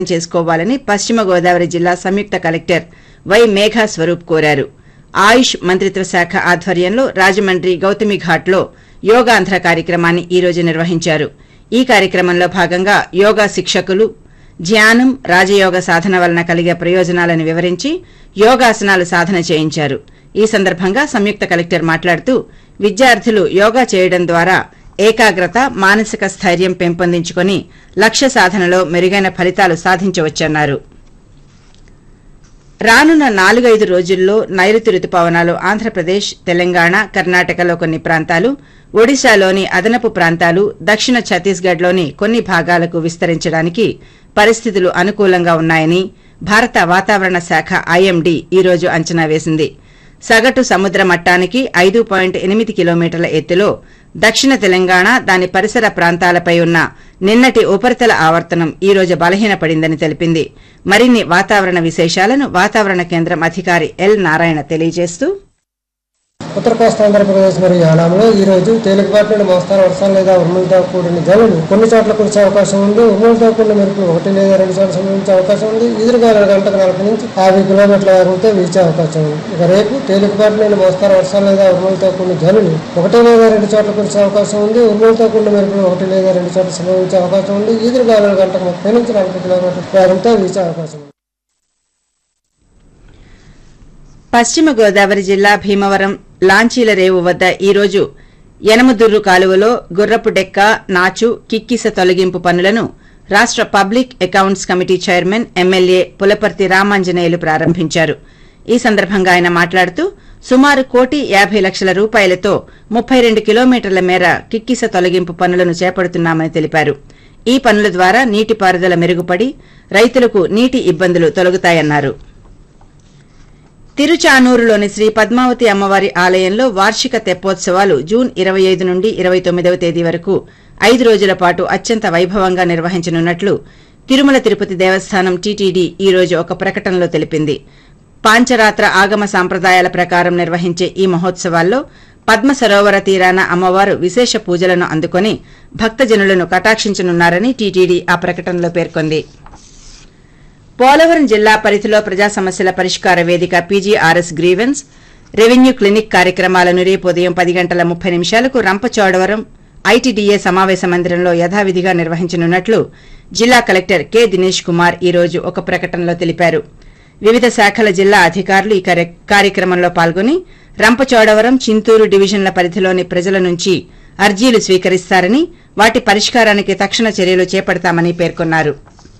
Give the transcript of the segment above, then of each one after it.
చేసుకోవాలని పశ్చిమ గోదావరి జిల్లా సంయుక్త కలెక్టర్ వై మేఘా స్వరూప్ కోరారు ఆయుష్ మంత్రిత్వ శాఖ ఆధ్వర్యంలో రాజమండ్రి గౌతమి ఘాట్లో యోగాంధ్ర కార్యక్రమాన్ని ఈ రోజు నిర్వహించారు ఈ కార్యక్రమంలో భాగంగా యోగా శిక్షకులు ధ్యానం రాజయోగ సాధన వలన కలిగే ప్రయోజనాలను వివరించి యోగాసనాలు సాధన చేయించారు ఈ సందర్భంగా సంయుక్త కలెక్టర్ మాట్లాడుతూ విద్యార్థులు యోగా చేయడం ద్వారా ఏకాగ్రత మానసిక స్థైర్యం పెంపొందించుకొని లక్ష్య సాధనలో మెరుగైన ఫలితాలు సాధించవచ్చన్నారు రానున్న నాలుగైదు రోజుల్లో నైరుతి రుతుపవనాలు ఆంధ్రప్రదేశ్ తెలంగాణ కర్ణాటకలో కొన్ని ప్రాంతాలు ఒడిశాలోని అదనపు ప్రాంతాలు దక్షిణ ఛత్తీస్గఢ్లోని కొన్ని భాగాలకు విస్తరించడానికి పరిస్థితులు అనుకూలంగా ఉన్నాయని భారత వాతావరణ శాఖ ఐఎండీ ఈ రోజు అంచనా వేసింది సగటు సముద్ర మట్టానికి ఐదు పాయింట్ ఎనిమిది కిలోమీటర్ల ఎత్తులో దక్షిణ తెలంగాణ దాని పరిసర ప్రాంతాలపై ఉన్న నిన్నటి ఉపరితల ఆవర్తనం ఈ రోజు బలహీనపడిందని తెలిపింది మరిన్ని వాతావరణ విశేషాలను వాతావరణ కేంద్రం అధికారి ఎల్ నారాయణ తెలియజేస్తూ ఉత్తర కోస్తా ఆంధ్రప్రదేశ్ మరియు యానాంలో ఈ రోజు తేలికపాటి నుండి మోస్తారు వర్షాలు లేదా ఉరుములతో కూడిన జల్లులు కొన్ని చోట్ల కురిసే అవకాశం ఉంది ఉరుములతో కూడిన మెరుపులు ఒకటి లేదా రెండు చోట్ల సంభవించే అవకాశం ఉంది ఎదురుగాలు గంటకు నలభై నుంచి యాభై కిలోమీటర్ల వేగంతో వీచే అవకాశం ఉంది ఇక రేపు తేలికపాటి నుండి మోస్తారు వర్షాలు లేదా ఉరుములతో కూడిన జల్లులు ఒకటి లేదా రెండు చోట్ల కురిసే అవకాశం ఉంది ఉరుములతో కూడిన మెరుపులు ఒకటి లేదా రెండు చోట్ల సంభవించే అవకాశం ఉంది ఎదురుగాలు గంటకు ముప్పై నుంచి నలభై కిలోమీటర్ల వేగంతో వీచే అవకాశం ఉంది పశ్చిమ గోదావరి జిల్లా భీమవరం లాంచీల రేవు వద్ద ఈ రోజు యనమదుర్రు కాలువలో గుర్రపు డెక్క నాచు కిక్కిస తొలగింపు పనులను రాష్ట public accounts committee chairman MLA Pulaparthi Ramanjaneyulu ప్రారంభించారు ఈ సందర్భంగా ఆయన మాట్లాడుతూ సుమారు కోటి యాభై లక్షల రూపాయలతో ముప్పై రెండు కిలోమీటర్ల మేర కిక్కిస తొలగింపు పనులను చేపడుతున్నామని తెలిపారు ఈ పనుల ద్వారా నీటిపారుదల మెరుగుపడి రైతులకు నీటి ఇబ్బందులు తొలగుతాయన్నారు తిరుచానూరులోని శ్రీ పద్మావతి అమ్మవారి ఆలయంలో వార్షిక తెప్పోత్సవాలు జూన్ ఇరవై ఐదు నుండి ఇరవై తొమ్మిదవ తేదీ వరకు ఐదు రోజుల పాటు అత్యంత వైభవంగా నిర్వహించనున్నట్లు తిరుమల తిరుపతి దేవస్థానం టీటీడీ ఈ రోజు ఒక ప్రకటనలో తెలిపింది పాంచరాత్ర ఆగమ సాంప్రదాయాల ప్రకారం నిర్వహించే ఈ మహోత్సవాల్లో పద్మ సరోవర తీరాన అమ్మవారు విశేష పూజలను అందుకొని భక్తజనులను కటాక్షించనున్నారని టీటీడీ ఆ ప్రకటనలో పేర్కొంది పోలవరం జిల్లా పరిధిలో ప్రజా సమస్యల పరిష్కార వేదిక పీజీఆర్ఎస్ గ్రీవెన్స్ రెవెన్యూ క్లినిక్ కార్యక్రమాలను రేపు ఉదయం పది గంటల ముప్పై నిమిషాలకు రంపచోడవరం ఐటీడీఏ సమావేశ మందిరంలో యథావిధిగా నిర్వహించనున్నట్లు జిల్లా కలెక్టర్ కె దినేష్ కుమార్ ఈ రోజు ఒక ప్రకటనలో తెలిపారు వివిధ శాఖల జిల్లా అధికారులు ఈ కార్య- కార్యక్రమంలో పాల్గొని రంపచోడవరం చింతూరు డివిజన్ల పరిధిలోని ప్రజల నుంచి అర్జీలు స్వీకరిస్తారని వాటి పరిష్కారానికి తక్షణ చర్యలు చేపడతామని పేర్కొన్నారు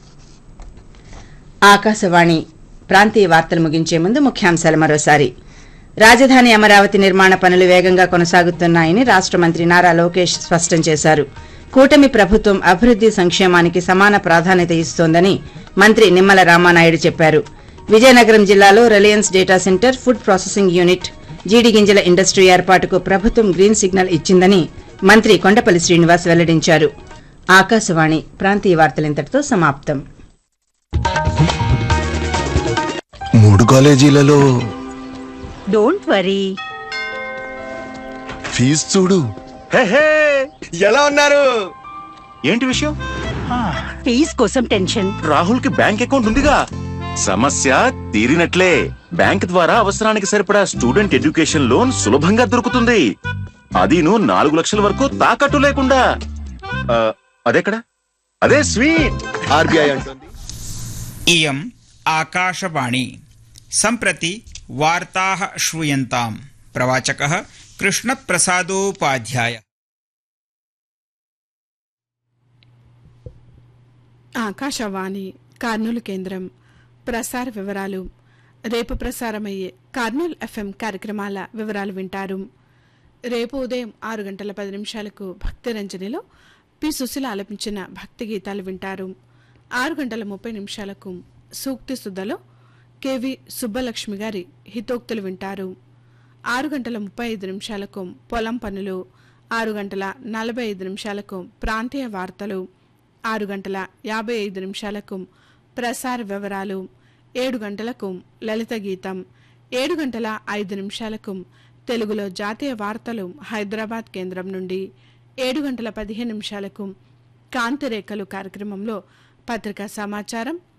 ఆకాశవాణి ప్రాంతీయ వార్తలు ముగించే ముందు ముఖ్యాంశాలు మరోసారి రాజధాని అమరావతి నిర్మాణ పనులు వేగంగా కొనసాగుతున్నాయని రాష్ట మంత్రి నారా లోకేష్ స్పష్టం చేశారు కూటమి ప్రభుత్వం అభివృద్ది సంక్షేమానికి సమాన ప్రాధాన్యత ఇస్తోందని మంత్రి నిమ్మల రామానాయుడు చెప్పారు విజయనగరం జిల్లాలో Reliance data centre food processing unit జీడి గింజల ఇండస్ట్రీ ఏర్పాటుకు ప్రభుత్వం గ్రీన్ సిగ్నల్ ఇచ్చిందని మంత్రి కొండపల్లి శ్రీనివాస్ వెల్లడించారు ఆకాశవాణి ప్రాంతీయ వార్తలింతటితో సమాప్తం మూడు కాలేజీలలో డోంట్ వరీ ఫీజు చూడు హే, హే, ఎలా ఉన్నారు ఏంటి విషయం ఫీజ్ కోసం టెన్షన్ రాహుల్ కి బ్యాంక్ అకౌంట్ ఉందిగా సమస్య తీరినట్లే బ్యాంక్ ద్వారా అవసరానికి సరిపడా స్టూడెంట్ ఎడ్యుకేషన్ లోన్ సులభంగా దొరుకుతుంది అదీను నాలుగు లక్షల వరకు తాకట్టు లేకుండా ఆ, అదెక్కడ అదే స్వీట్ ఆర్బీఐ అంటుంది इयम् आकाशवाणी सम्प्रति वार्ताः श्रूयन्ताम् प्रवाचकः कृष्णप्रसादोपाध्याय ఆకాశవాణి కర్నూలు కేంద్రం ప్రసార వివరాలు రేపు ప్రసారమయ్యే కర్నూలు ఎఫ్ఎం కార్యక్రమాల వివరాలు వింటారు రేపు ఉదయం ఆరు గంటల పది నిమిషాలకు భక్తిరంజనిలో పి సుశీల ఆలపించిన భక్తి గీతాలు వింటారు ఆరు గంటల ముప్పై నిమిషాలకు సూక్తి సుద్దలో కెవి సుబ్బలక్ష్మి గారి హితోక్తులు వింటారు ఆరు గంటల ముప్పై ఐదు నిమిషాలకు పొలం పనులు ఆరు గంటల నలభై ఐదు నిమిషాలకు ప్రాంతీయ వార్తలు ఆరు గంటల యాభై ఐదు నిమిషాలకు ప్రసార వివరాలు ఏడు గంటలకు లలిత గీతం ఏడు గంటల ఐదు నిమిషాలకు తెలుగులో జాతీయ వార్తలు హైదరాబాద్ కేంద్రం నుండి ఏడు గంటల పదిహేను నిమిషాలకు కాంతిరేఖలు కార్యక్రమంలో పత్రికా సమాచారం